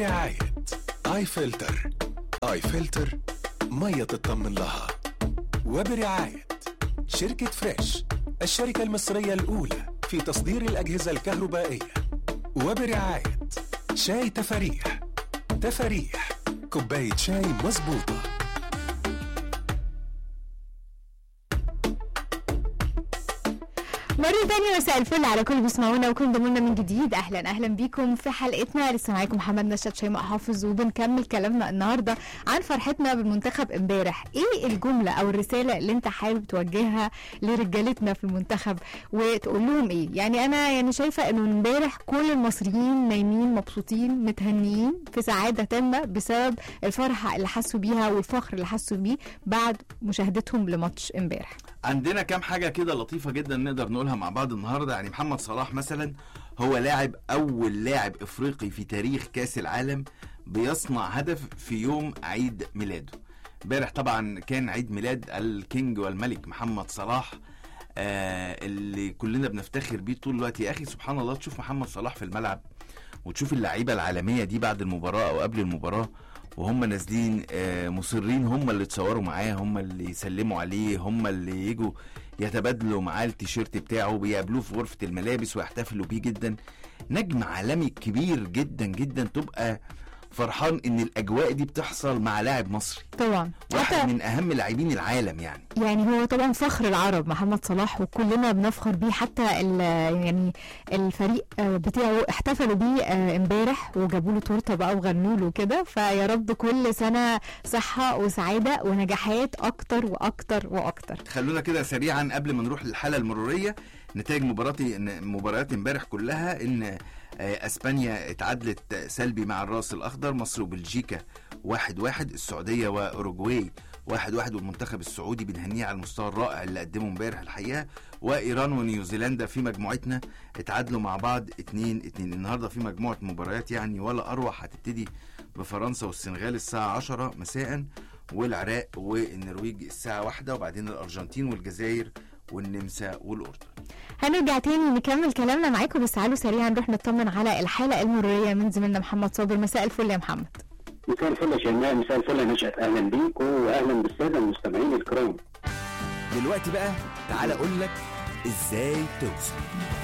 رعاية اي فلتر اي فلتر مية تطمن لها وبرعاية شركة فريش الشركة المصرية الأولى في تصدير الأجهزة الكهربائية وبرعاية شاي تفاريح تفاريح كوباية شاي مظبوطة مرة تانية مساء الفل على كل اللي بيسمعونا وكل انضموا لنا من جديد اهلا اهلا بيكم في حلقتنا لسه معاكم محمد نشاد شيماء حافظ وبنكمل كلامنا النهارده عن فرحتنا بالمنتخب امبارح ايه الجملة او الرسالة اللي انت حابب توجهها لرجالتنا في المنتخب وتقول لهم ايه يعني انا يعني شايفة انه امبارح كل المصريين نايمين مبسوطين متهنيين في سعادة تامة بسبب الفرحة اللي حسوا بيها والفخر اللي حسوا بيه بعد مشاهدتهم لماتش امبارح عندنا كام حاجة كده لطيفة جدا نقدر نقولها مع بعض النهاردة يعني محمد صلاح مثلا هو لاعب أول لاعب إفريقي في تاريخ كأس العالم بيصنع هدف في يوم عيد ميلاده امبارح طبعا كان عيد ميلاد الكينج والملك محمد صلاح آه اللي كلنا بنفتخر بيه طول الوقت يا أخي سبحان الله تشوف محمد صلاح في الملعب وتشوف اللعيبة العالمية دي بعد المباراة أو قبل المباراة وهم نازلين آه، مصرين هم اللي اتصوروا معاه هم اللي يسلموا عليه هم اللي يجوا يتبادلوا معاه التيشيرت بتاعه بيقابلوه في غرفة الملابس ويحتفلوا بيه جدا نجم عالمي كبير جدا جدا تبقى فرحان ان الاجواء دي بتحصل مع لاعب مصري طبعا واحد من اهم لاعبين العالم يعني يعني هو طبعا فخر العرب محمد صلاح وكلنا بنفخر بيه حتى ال- يعني الفريق آه، بتاعه احتفلوا بيه آه، امبارح وجابوا له تورته بقى وغنوا له كده فيا رب كل سنه صحه وسعاده ونجاحات اكتر واكتر واكتر خلونا كده سريعا قبل ما نروح للحاله المروريه نتائج مباراتي مباريات امبارح كلها ان آه، اسبانيا اتعادلت سلبي مع الراس الاخضر مصر وبلجيكا واحد واحد السعوديه واوروجواي واحد واحد والمنتخب السعودي بنهنيه على المستوى الرائع اللي قدمه امبارح الحقيقه وايران ونيوزيلندا في مجموعتنا اتعادلوا مع بعض اتنين اتنين النهارده في مجموعه مباريات يعني ولا اروع هتبتدي بفرنسا والسنغال الساعه 10 مساء والعراق والنرويج الساعه واحدة وبعدين الارجنتين والجزائر والنمسا والاردن هنرجع تاني نكمل كلامنا معاكم بس تعالوا سريعا نروح نطمن على الحاله المروريه من زميلنا محمد صابر مساء الفل يا محمد مساء الفل يا شيماء مساء الفل يا نشأت اهلا بيك واهلا بالساده المستمعين الكرام دلوقتي بقى تعالى اقول لك ازاي توصل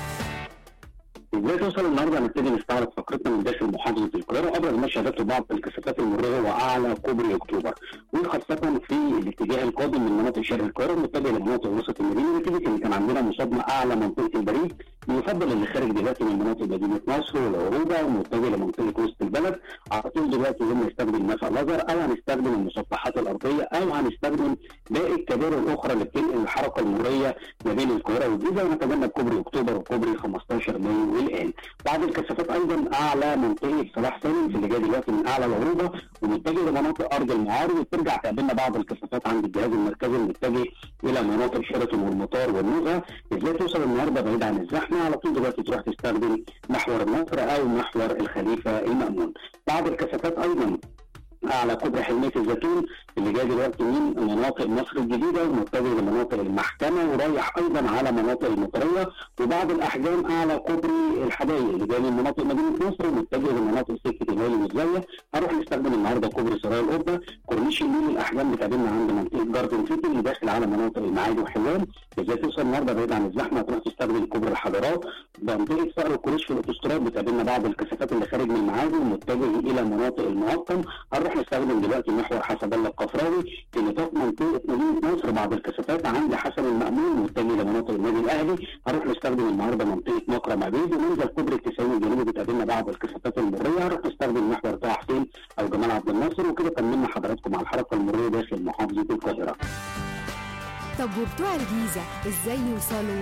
ازاي توصل النهارده هنبتدي نستعرض فقرتنا من داخل محافظه القاهره وابرز ما شهدته بعض الكثافات المروريه واعلى كوبري اكتوبر وخاصه في الاتجاه القادم من مناطق شرق القاهره متجه لمناطق وسط المدينه نتيجه ان كان عندنا مصادمه اعلى منطقه البريد يفضل اللي خارج دلوقتي من مناطق مدينه نصر والعروبه ومتجه لمنطقه وسط البلد على طول دلوقتي هم يستخدم نفق الازهر او هنستخدم المسطحات الارضيه او هنستخدم باقي الكباري الاخرى اللي بتنقل الحركه المروريه ما بين القاهره والجيزه ونتجنب كوبري اكتوبر وكوبري 15 مايو والان بعض الكثافات ايضا اعلى منطقه صلاح سالم في اللي جاي دلوقتي من اعلى العروبه ومتجه لمناطق ارض المعارض وترجع تقابلنا بعض الكثافات عند الجهاز المركزي المتجه الى مناطق شيراتون والمطار والنزهه ازاي توصل النهارده بعيد عن الزحمه على طول دلوقتي تروح تستخدم محور النصر او محور الخليفه المامون بعض الكثافات ايضا على كوبري حلمية الزيتون اللي جاي دلوقتي من مناطق مصر الجديدة ومتجه لمناطق المحكمة ورايح أيضا على مناطق المطرية وبعض الأحجام على كوبري الحدايق اللي جاي من مناطق مدينة نصر ومتجه لمناطق سكة الهلال والزاوية هنروح نستخدم النهاردة كوبري سرايا القبة كورنيش النيل الأحجام بتقابلنا عند منطقة جاردن سيتي اللي داخل على مناطق المعادي وحلوان ازاي توصل النهارده بعيد عن الزحمة هتروح تستخدم كوبري الحضارات منطقة صقر الكورنيش في الأوتوستراد بتقابلنا بعض الكثافات اللي خارج من المعادي ومتجه إلى مناطق المقطم هنروح نستخدم دلوقتي محور حسب الله القفراوي في نطاق منطقه مدينه نصر بعض الكثافات عند حسن المامون متجه لمناطق النادي الاهلي هنروح نستخدم النهارده منطقه مكرم عبيد وننزل كوبري التسعين الجنوبي بتقابلنا بعض الكثافات المروريه هنروح نستخدم محور طه حسين او جمال عبد الناصر وكده كملنا حضراتكم على الحركه المروريه داخل محافظه القاهره. طب وبتوع الجيزة ازاي يوصلوا؟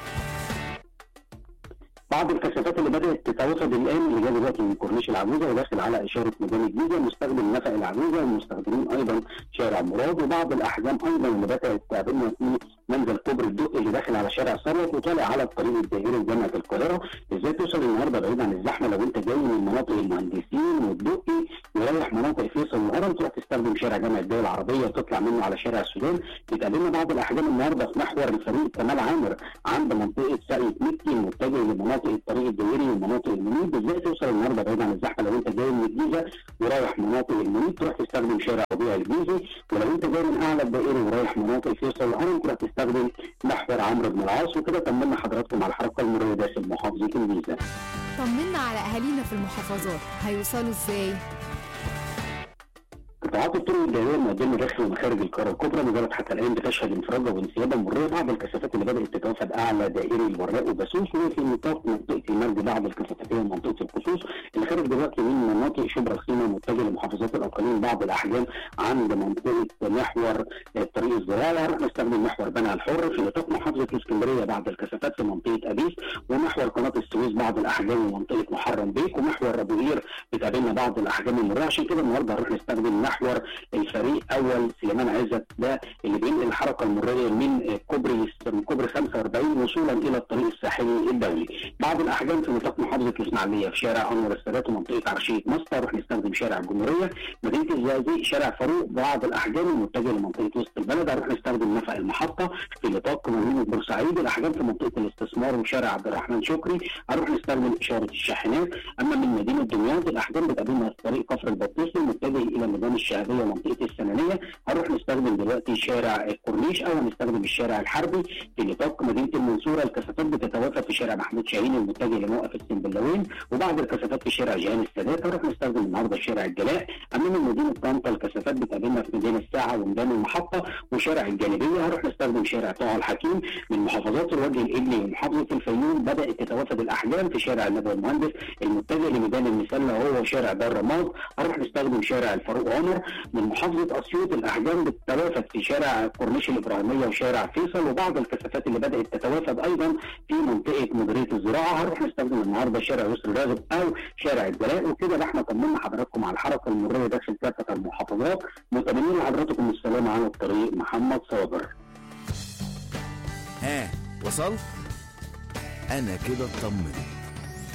بعض الكثافات اللي بدات تتوافد الان اللي جاي دلوقتي من كورنيش العجوزه وداخل على اشاره ميدان الجيزه مستخدم نفق العجوزه ومستخدمين ايضا شارع مراد وبعض الاحجام ايضا اللي بدات تقابلنا في منزل كوبري الدقي اللي داخل على شارع ثروت وطالع على الطريق الدائري لجامعه القاهره ازاي توصل النهارده بعيد عن الزحمه لو انت جاي من مناطق المهندسين والدقي ورايح مناطق فيصل والهرم تروح تستخدم شارع جامعه الدول العربيه وتطلع منه على شارع السودان بتقابلنا بعض الاحجام النهارده في محور الفريق كمال عامر عند منطقه ساقية مكي المتجه لمناطق الطريق الدائري ومناطق المنيب ازاي توصل النهارده بعيد عن الزحمه لو انت جاي من الجيزه ورايح مناطق المنيب تروح تستخدم شارع ربيع الجيزي ولو انت جاي من اعلى الدائري ورايح مناطق فيصل والهرم تروح تستخدم محور عمرو بن العاص وكده طمنا حضراتكم على الحركه المروريه داخل محافظه الجيزه طمنا على اهالينا في المحافظات هيوصلوا ازاي قطاعات الطرق الجويه المقدمه داخل ومخارج القاره الكبرى ما زالت حتى الان بتشهد انفراجه وانسيابه مريه بعض الكثافات اللي بدات تتوافد اعلى دائري الوراق وبسوس وفي نطاق منطقه المرج بعض الكثافات هي منطقه الخصوص اللي خارج دلوقتي من مناطق شبرا الخيمه متجه لمحافظات الاقاليم بعض الاحجام عند منطقه محور الطريق الزراعي هنروح نستخدم محور بنها الحر في نطاق محافظه الاسكندريه بعض الكثافات في منطقه ابيس ومحور قناه السويس بعض الاحجام من منطقه محرم بيك ومحور ابو قير بتقابلنا بعض الاحجام المريه عشان كده النهارده هنروح نستخدم محور الفريق اول سليمان عزت ده اللي بينقل الحركه المريه من كوبري من كوبري 45 وصولا الى الطريق الساحلي الدولي. بعض الاحجام في نطاق محافظه الاسماعيليه في شارع انور السادات ومنطقه عرشيه مصر نروح نستخدم شارع الجمهوريه، مدينه الزقازيق شارع فاروق بعض الاحجام المتجهه لمنطقه وسط البلد هنروح نستخدم نفق المحطه في نطاق مدينه بورسعيد الاحجام في منطقه الاستثمار وشارع عبد الرحمن شكري هنروح نستخدم اشاره الشاحنات، اما من مدينه دمياط الاحجام بتقابلنا في طريق كفر البطيسي المتجه الى ميدان الشهاديه ومنطقه السنانيه هنروح نستخدم دلوقتي شارع الكورنيش او هنستخدم الشارع الحربي في نطاق مدينه المنصوره الكثافات بتتوافد في شارع محمود شاهين المتجه لموقف السنبلاوين وبعض الكثافات في شارع جهان السادات هنروح نستخدم النهارده شارع الجلاء اما من مدينه طنطا الكثافات بتقابلنا في ميدان الساعه وميدان المحطه وشارع الجانبيه هنروح نستخدم شارع طه الحكيم من محافظات الوجه الابلي ومحافظه الفيوم بدات تتوافد الاحجام في شارع النبوي المهندس المتجه لميدان المسله وهو شارع دار رماد هنروح نستخدم شارع الفاروق عمر من محافظه اسيوط الاحجام بتتوافد في شارع كورنيش الابراهيميه وشارع فيصل وبعض الكثافات اللي بدات تتوافد ايضا في منطقه مديريه الزراعه هنروح نستخدم النهارده شارع يسر راغب او شارع الجلاء وكده احنا طمنا حضراتكم على الحركه المروريه داخل كافه المحافظات متمنين لحضراتكم السلامه على الطريق محمد صابر ها وصلت انا كده اطمنت